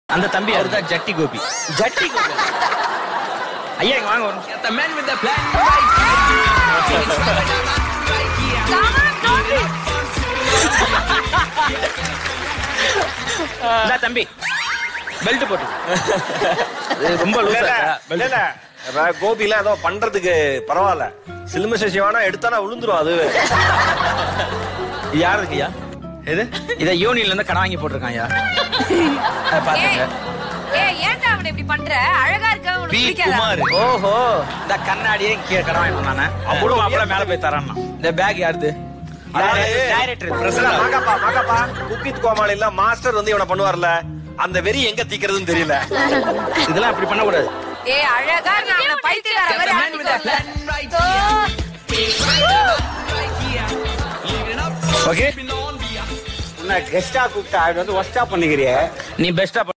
அந்த தம்பி அவர் தான் ஜட்டி கோபி ஜட்டி கோபி ஐயா இங்க வாங்க ஒரு நிமிஷம். The man with the plan right here. இந்தா தம்பி பெல்ட் போட்டு இது ரொம்ப லூசா இல்ல, இல்ல. ர- கோபிலாம் ஏதோ பண்றதுக்கு பரவாயில்ல சிலும சசிவானா எடுத்தானா விழுந்துரும் அது யார் இருக்குயா எது இத யூனியன்ல இருந்து கடன் வாங்கி போட்டிருக்கான் ஐயா அதை பாத்துங்க ஏய் ஏன்டா அவனை இப்படி பண்ற அழகா இருக்க உனக்கு பி பிடிக்காதா குமார் ஓஹோ இந்த கண்ணாடியே கீழே கடன் வாங்கி நானே அவ்வளவு மாப்பிள்ள மேல போய் தரான்னா இந்த பேக் யாருது டைரக்டர் மாகாப்பா மாகாப்பா குக்கித் கோமாளில மாஸ்டர் வந்து இவனை பண்ணுவார்ல அந்த வெறி எங்க தீக்கிறதுன்னு தெரியல இதெல்லாம் அப்படி பண்ண கூடாது ஏய் அழகா இருக்க அவனை பைத்தியக்கார The மாதிரி man with the ஆட்டிக்கோங்க plan right ஓ. here. Living up, okay keeping on, we are உன்னை கெஸ்டா கூப்பிட்டா அது வந்து ஒஸ்டா பண்ணிக்கிறியே நீ பெஸ்டா